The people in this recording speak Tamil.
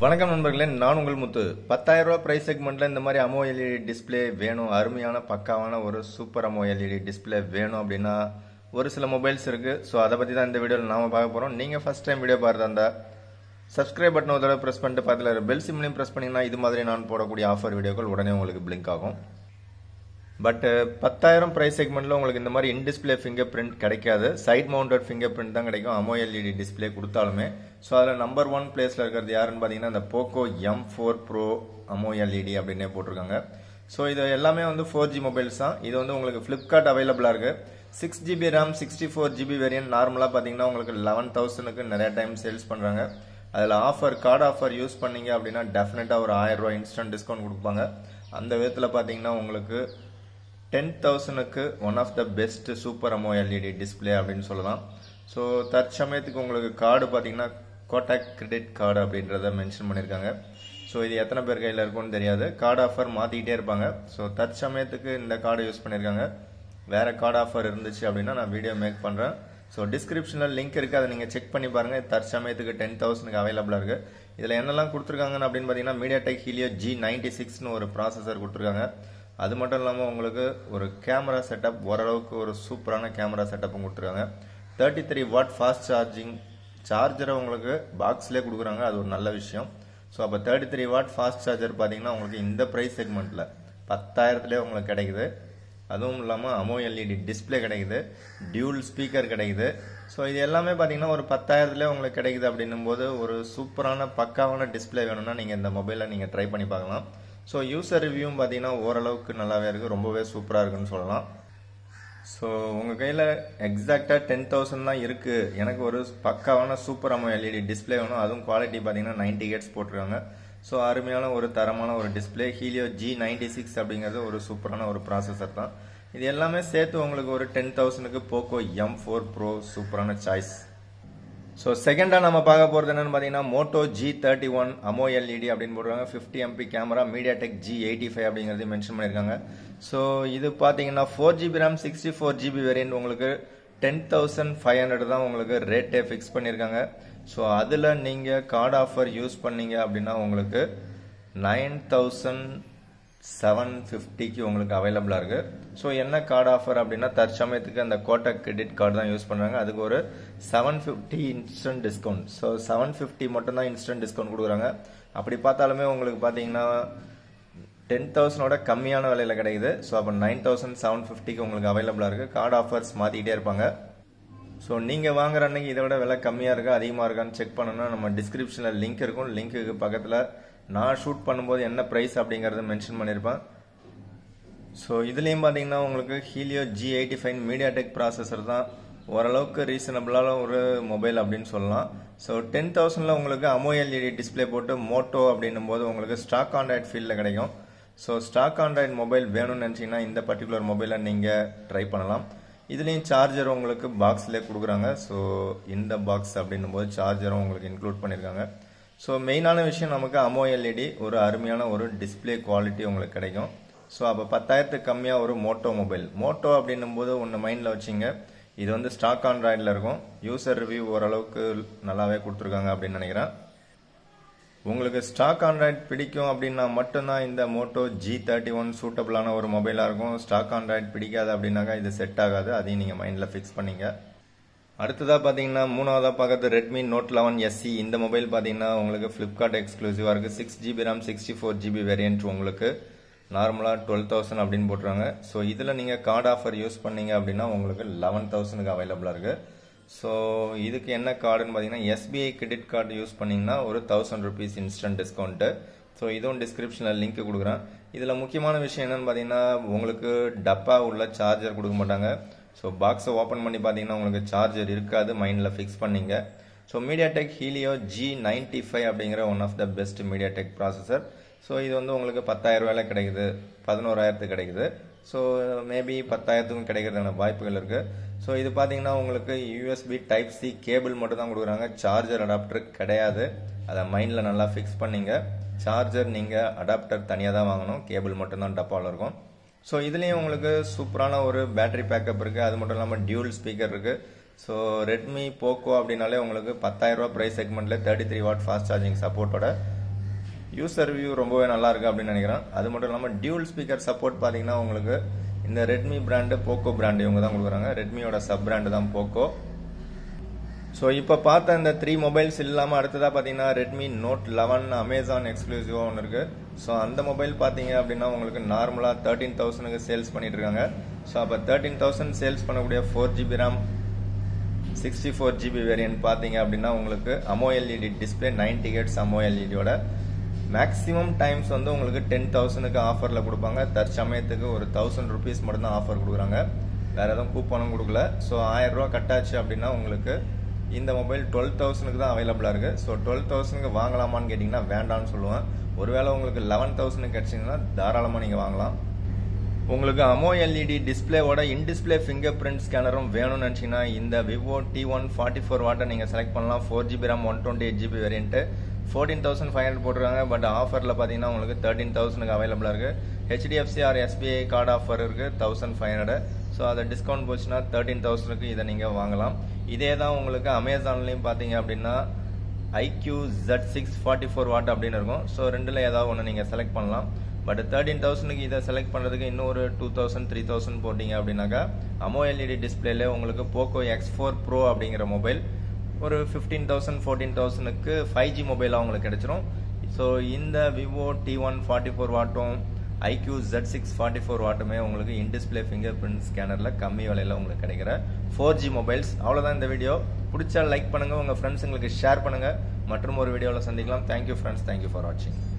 வணக்கம் நண்பர்களே நான் உங்கள் முத்து பத்தாயிரம் ரூபாய் பிரைஸ் செக்மெண்ட்ல இந்த மாதிரி அமோ எல்இடி டிஸ்பிளே வேணும் அருமையான பக்காவான ஒரு சூப்பர் அமோ எல்இடி டிஸ்பிளே வேணும் அப்படின்னா ஒரு சில மொபைல்ஸ் இருக்கு ஸோ அதை பற்றி தான் இந்த வீடியோவில் நாம பார்க்க போகிறோம் நீங்கள் ஃபர்ஸ்ட் டைம் வீடியோ பார்த்து அந்த சப்ஸ்கிரைப் பட்டன் ஒரு தடவை ப்ரெஸ் பண்ணிட்டு பக்கத்தில் பெல் சிம்லையும் ப்ரெஸ் பண்ணிங்கன்னா இது மாதிரி நான் போடக்கூடிய ஆஃபர் வீடியோக்கள் உடனே உங்களுக்கு பிளிங்க் ஆகும் பட் பத்தாயிரம் ப்ரைஸ் செக்மெண்ட்ல உங்களுக்கு இந்த மாதிரி இன் டிஸ்பிளே ஃபிங்கர் பிரிண்ட் கிடைக்காது சைட் மவுண்டட் ஃபிங்கர் பிரிண்ட் தான் கிடைக்கும் அமோ எல்இடி டிஸ்பிளே கொடுத்தாலுமே ஸோ அதில் நம்பர் ஒன் பிளேஸில் இருக்கிறது யாருன்னு பார்த்தீங்கன்னா இந்த Poco M four Pro AMOLED அப்படின்னே போட்டிருக்காங்க ஸோ இது எல்லாமே வந்து ஃபோர் ஜி மொபைல்ஸ் தான் இது வந்து உங்களுக்கு ஃப்ளிப்கார்ட் அவைலபிளாக இருக்கு six GB RAM sixty four GB variant நார்மலாக பார்த்தீங்கன்னா உங்களுக்கு லெவன் தௌசண்ட்க்கு நிறைய டைம் சேல்ஸ் பண்ணுறாங்க அதில் ஆஃபர் கார்டு ஆஃபர் யூஸ் பண்ணீங்க அப்படின்னா டெஃபினட்டாக ஒரு ஆயிரம் ரூபாய் இன்ஸ்டன்ட் டிஸ்கவுண்ட் கொடுப்பாங்க அந்த விதத்தில் பார்த்தீங்கன்னா உங்களுக்கு டென் தௌசண்ட்க்கு one of the best super AMOLED display அப்படின்னு சொல்லலாம் ஸோ தற்சமயத்துக்கு உங்களுக்கு கார்டு பார்த்தீங்கன்னா கோட்டாக் கிரெடிட் கார்டு அப்படின்றத மென்ஷன் பண்ணியிருக்காங்க ஸோ இது எத்தனை பேர் கையில் இருக்கும்னு தெரியாது கார்டு ஆஃபர் மாற்றிக்கிட்டே இருப்பாங்க ஸோ தற்சமயத்துக்கு இந்த கார்டு யூஸ் பண்ணியிருக்காங்க வேற கார்டு ஆஃபர் இருந்துச்சு அப்படின்னா நான் வீடியோ மேக் பண்ணுறேன் ஸோ டிஸ்கிரிப்ஷனில் லிங்க் இருக்குது அதை நீங்கள் செக் பண்ணி பாருங்கள் தற்சமயத்துக்கு டென் தௌசண்ட்க்கு அவைலபிளாக இருக்குது இதில் என்னெல்லாம் கொடுத்துருக்காங்கன்னு அப்படின்னு பார்த்தீங்கன்னா MediaTek Helio G ninety சிக்ஸ்னு ஒரு ப்ராசஸர் கொடுத்துருக்காங்க அது மட்டும் இல்லாமல் உங்களுக்கு ஒரு கேமரா செட்டப் ஓரளவுக்கு ஒரு சூப்பரான கேமரா செட்டப்பும் கொடுத்துருக்காங்க thirty three watt fast charging சார்ஜரை உங்களுக்கு பாக்ஸ்லேயே கொடுக்குறாங்க அது ஒரு நல்ல விஷயம் ஸோ அப்போ thirty three watt fast charger பார்த்தீங்கன்னா உங்களுக்கு இந்த ப்ரைஸ் செக்மெண்ட்டில் பத்தாயிரத்துலேயே உங்களுக்கு கிடைக்குது அதுவும் இல்லாமல் அமோ எல்இடி டிஸ்பிளே கிடைக்குது டியூல் ஸ்பீக்கர் கிடைக்குது ஸோ இது எல்லாமே பார்த்தீங்கன்னா ஒரு பத்தாயிரத்துலேயே உங்களுக்கு கிடைக்குது அப்படின்னும் போது ஒரு சூப்பரான பக்காவான டிஸ்பிளே வேணும்னா நீங்கள் இந்த மொபைலை நீங்கள் ட்ரை பண்ணி பார்க்கலாம் ஸோ யூசர் ரிவ்யூவும் பார்த்தீங்கன்னா ஓரளவுக்கு நல்லாவே இருக்குது ரொம்பவே சூப்பராக இருக்குன்னு சொல்லலாம் ஸோ உங்கள் கையில் எக்ஸாக்டாக டென் தௌசண்ட் தான் இருக்குது எனக்கு ஒரு பக்காவான சூப்பர் அமோ எல்இடி டிஸ்பிளே வேணும் அதுவும் குவாலிட்டி பார்த்தீங்கன்னா நைன்டி கேட்ஸ் போட்டிருக்காங்க ஸோ அருமையான ஒரு தரமான ஒரு display Helio G ninety six அப்படிங்கிறது ஒரு சூப்பரான ஒரு ப்ராசஸர் தான் இது எல்லாமே சேர்த்து உங்களுக்கு ஒரு டென் தௌசண்ட்க்கு போக்கோ எம் ஃபோர் ப்ரோ சூப்பரான சாய்ஸ் ஸோ செகண்டாக நம்ம பார்க்க போகிறது என்னன்னு பார்த்தீங்கன்னா Moto G thirty one AMOLED அப்படின்னு போடுறாங்க fifty MP camera MediaTek G eighty five அப்படிங்கிறது மென்ஷன் பண்ணியிருக்காங்க ஸோ இது பார்த்தீங்கன்னா four GB RAM sixty four GB variant உங்களுக்கு டென் தௌசண்ட் ஃபைவ் ஹண்ட்ரட் தான் உங்களுக்கு ரேட்டே ஃபிக்ஸ் பண்ணியிருக்காங்க ஸோ அதில் நீங்கள் கார்டு ஆஃபர் யூஸ் பண்ணீங்க அப்படின்னா உங்களுக்கு நைன் தௌசண்ட் செவன் ஃபிஃப்டிக்கு உங்களுக்கு அவைலபிளாக இருக்குது ஸோ என்ன கார்டு ஆஃபர் அப்படின்னா தற்சமயத்துக்கு அந்த கோட்டக் கிரெடிட் கார்டு தான் யூஸ் பண்ணுறாங்க அதுக்கு ஒரு seven fifty instant discount so seven fifty மட்டும் தான் இன்ஸ்டன்ட் டிஸ்கவுண்ட் கொடுக்குறாங்க அப்படி பார்த்தாலுமே உங்களுக்கு பார்த்தீங்கன்னா டென் தௌசண்டோட கம்மியான விலையில் கிடைக்குது ஸோ அப்போ நைன் தௌசண்ட் செவன் ஃபிஃப்டிக்கு உங்களுக்கு அவைலபிளாக இருக்குது கார்டு ஆஃபர்ஸ் மாற்றிக்கிட்டே இருப்பாங்க ஸோ நீங்கள் வாங்குற அன்னைக்கு இதை விட விலை கம்மியாக இருக்கா அதிகமாக இருக்கான்னு செக் பண்ணணும்னா நம்ம டிஸ்கிரிப்ஷனில் லிங்க் இருக்கும் லிங்க்குக்கு பக்கத்தில் நான் ஷூட் பண்ணும்போது என்ன ப்ரைஸ் அப்படிங்கிறத மென்ஷன் பண்ணியிருப்பேன் ஸோ இதுலேயும் பார்த்தீங்கன்னா உங்களுக்கு Helio G eighty five MediaTek processor தான் ஓரளவுக்கு ரீசனபிளான ஒரு மொபைல் அப்படின்னு சொல்லலாம் ஸோ டென் தௌசண்டில் உங்களுக்கு அமோ எல்இடி டிஸ்பிளே போட்டு மோட்டோ அப்படின்னும் போது உங்களுக்கு ஸ்டாக் ஆண்ட்ராய்ட் ஃபீல்டில் கிடைக்கும் ஸோ ஸ்டாக் ஆண்ட்ராய்ட் மொபைல் வேணும்னு நினச்சிங்கன்னா இந்த பர்டிகுலர் மொபைலை நீங்கள் ட்ரை பண்ணலாம் இதுலேயும் சார்ஜர் உங்களுக்கு பாக்ஸ்லேயே கொடுக்குறாங்க ஸோ இந்த பாக்ஸ் அப்படின்னும் போது சார்ஜரும் உங்களுக்கு இன்க்ளூட் பண்ணியிருக்காங்க ஸோ மெயினான விஷயம் நமக்கு அமோ எல்இடி ஒரு அருமையான ஒரு டிஸ்பிளே குவாலிட்டி உங்களுக்கு கிடைக்கும் ஸோ அப்போ பத்தாயிரத்துக்கு கம்மியாக ஒரு மோட்டோ மொபைல் மோட்டோ அப்படின்னும் போது ஒன்று மைண்டில் வச்சிங்க இது வந்து ஸ்டாக் ஆண்ட்ராய்டில் இருக்கும் யூசர் ரிவ்யூ ஓரளவுக்கு நல்லாவே கொடுத்துருக்காங்க அப்படின்னு நினைக்கிறேன் உங்களுக்கு ஸ்டாக் ஆண்ட்ராய்ட் பிடிக்கும் அப்படின்னா மட்டும்தான் இந்த மோட்டோ ஜி தேர்ட்டி ஒன் சூட்டபிளான ஒரு மொபைலாக இருக்கும் ஸ்டாக் ஆண்ட்ராய்ட் பிடிக்காது அப்படின்னாக்கா இது செட் ஆகாது அதையும் நீங்கள் மைண்டில் ஃபிக்ஸ் பண்ணிங்க அடுத்ததாக பார்த்தீங்கன்னா மூணாவதாக பார்க்கறது ரெட்மி நோட் லெவன் எஸ்சி இந்த மொபைல் பார்த்தீங்கன்னா உங்களுக்கு ஃப்ளிப்கார்ட் எக்ஸ்க்ளூசிவாக இருக்குது six GB RAM sixty four GB variant உங்களுக்கு நார்மலாக டுவெல் தௌசண்ட் அப்படின்னு போட்டுருவாங்க ஸோ இதில் நீங்கள் கார்டு ஆஃபர் யூஸ் பண்ணீங்க அப்படின்னா உங்களுக்கு லெவன் தௌசண்ட்க்கு அவைலபிளாக இருக்குது ஸோ இதுக்கு என்ன கார்டுன்னு பார்த்தீங்கன்னா எஸ்பிஐ கிரெடிட் கார்டு யூஸ் பண்ணிங்கன்னா ஒரு thousand rupees instant discount so இதுவும் டிஸ்கிரிப்ஷனில் லிங்க் கொடுக்குறேன் இதில் முக்கியமான விஷயம் என்னென்னு பார்த்தீங்கன்னா உங்களுக்கு டப்பா உள்ள சார்ஜர் கொடுக்க மாட்டாங்க ஸோ பாக்ஸை ஓப்பன் பண்ணி பார்த்தீங்கன்னா உங்களுக்கு சார்ஜர் இருக்காது மைண்டில் ஃபிக்ஸ் பண்ணிங்க so MediaTek Helio G ninety five அப்படிங்கிற one of the best MediaTek processor so இது வந்து உங்களுக்கு பத்தாயிரம் ரூபாயில கிடைக்குது பதினோராயிரத்துக்கு கிடைக்குது ஸோ மேபி பத்தாயிரத்துக்கும் கிடைக்கிறதுக்கான வாய்ப்புகள் இருக்குது ஸோ இது பார்த்தீங்கன்னா உங்களுக்கு யூஎஸ்பி டைப் சி கேபிள் மட்டும் தான் கொடுக்குறாங்க சார்ஜர் அடாப்டர் கிடையாது அதை மைண்டில் நல்லா ஃபிக்ஸ் பண்ணிங்க சார்ஜர் நீங்கள் அடாப்டர் தனியாக தான் வாங்கணும் கேபிள் மட்டும்தான் டப்பாவில் இருக்கும் ஸோ இதுலேயும் உங்களுக்கு சூப்பரான ஒரு பேட்டரி பேக்கப் இருக்குது அது மட்டும் இல்லாமல் டியூல் ஸ்பீக்கர் இருக்குது ஸோ ரெட்மி போக்கோ அப்படின்னாலே உங்களுக்கு பத்தாயிரம் ரூபா ப்ரைஸ் செக்மெண்ட்டில் thirty three watt fast charging சப்போர்ட்டோட யூசர் வியூ ரொம்பவே நல்லா இருக்கு அப்படின்னு நினைக்கிறேன் அது மட்டும் இல்லாமல் டியூல் ஸ்பீக்கர் சப்போர்ட் பார்த்தீங்கன்னா உங்களுக்கு இந்த ரெட்மி பிராண்டு போக்கோ பிராண்டு இவங்க தான் கொடுக்குறாங்க ரெட்மியோட சப் பிராண்டு தான் போக்கோ ஸோ இப்போ பார்த்த இந்த த்ரீ மொபைல்ஸ் இல்லாமல் அடுத்ததாக பார்த்தீங்கன்னா ரெட்மி நோட் லெவன் அமேசான் எக்ஸ்க்ளூசிவாக ஒன்று இருக்குது ஸோ அந்த மொபைல் பார்த்தீங்க அப்படின்னா உங்களுக்கு நார்மலாக தேர்ட்டீன் தௌசண்ட்க்கு சேல்ஸ் பண்ணிட்டு இருக்காங்க ஸோ அப்போ தேர்ட்டீன் தௌசண்ட் சேல்ஸ் பண்ணக்கூடிய four GB RAM sixty four GB variant பார்த்தீங்க அப்படின்னா உங்களுக்கு AMOLED display ninety hertz அமோ எல்இடியோட மேக்ஸிமம் டைம்ஸ் வந்து உங்களுக்கு டென் தௌசண்ட்க்கு ஆஃபரில் கொடுப்பாங்க தற்சமயத்துக்கு ஒரு தௌசண்ட் ருபீஸ் மட்டும்தான் ஆஃபர் கொடுக்குறாங்க வேற எதுவும் கூப்பனும் கொடுக்கல ஸோ ஆயிரம் ரூபா கட்டாச்சு அப்படின்னா உங்களுக்கு இந்த மொபைல் டுவெல் தௌசண்ட்க்கு தான் அவைலபிளாக இருக்குது ஸோ டுவெல் தௌசண்ட்க்கு வாங்கலாமான்னு கேட்டிங்கன்னா வேண்டாம்னு சொல்லுவேன் ஒருவேளை உங்களுக்கு லெவன் தௌசண்ட் கிடச்சிங்கன்னா தாராளமாக நீங்கள் வாங்கலாம் உங்களுக்கு அமோ எல்இடி டிஸ்பிளேவோட இன் டிஸ்பிளே ஃபிங்கர் பிரிண்ட் ஸ்கேனரும் வேணும்னு நினச்சிங்கன்னா இந்த Vivo T one forty four வாட்டை நீங்கள் செலக்ட் பண்ணலாம் four GB RAM one twenty eight GB variant fourteen thousand five hundred போட்டிருக்காங்க பட் ஆஃபரில் பார்த்தீங்கன்னா உங்களுக்கு தேர்ட்டின் தௌசண்ட்க்கு அவைலபிளாக இருக்குது HDFC or SBI card offer இருக்குது தௌசண்ட் ஃபைவ் ஹண்ட்ரட் ஸோ அதை டிஸ்கவுண்ட் போச்சுன்னா தேர்ட்டின் தௌசண்ட்க்கு இதை நீங்கள் வாங்கலாம் இதே தான் உங்களுக்கு அமேசான்லேயும் பார்த்தீங்க அப்படின்னா iQOO Z six forty four watt அப்படின்னு இருக்கும் ஸோ ரெண்டில் ஏதாவது ஒன்று நீங்கள் செலக்ட் பண்ணலாம் பட் தேர்ட்டின் தௌசண்ட்க்கு இதை செலக்ட் பண்ணுறதுக்கு இன்னொரு டூ தௌசண்ட் த்ரீ தௌசண்ட் போட்டிங்க அப்படின்னாக்கா அமோ எல்இடி டிஸ்பிளேல உங்களுக்கு போக்கோ எக்ஸ் ஃபோர் ப்ரோ அப்படிங்கிற மொபைல் ஒரு ஃபிஃப்டீன் தௌசண்ட் ஃபோர்டீன் தௌசண்ட்க்கு ஃபைவ் ஜி மொபைலாக உங்களுக்கு கிடைச்சிரும் ஸோ இந்த Vivo T one forty four வாட்டும் iQOO Z six forty four வாட்டுமே உங்களுக்கு இன் டிஸ்பிளே ஃபிங்கர் பிரிண்ட் ஸ்கேனரில் கம்மி விலையில் உங்களுக்கு கிடைக்கிற ஃபோர் ஜி மொபைல்ஸ் அவ்வளோதான் இந்த வீடியோ பிடிச்சா லைக் பண்ணுங்கள் உங்கள் ஃப்ரெண்ட்ஸுங்களுக்கு ஷேர் பண்ணுங்கள் மற்றும் ஒரு வீடியோவில் சந்திக்கலாம் தேங்க்யூ ஃப்ரெண்ட்ஸ் தேங்க்யூ ஃபார் வாட்சிங்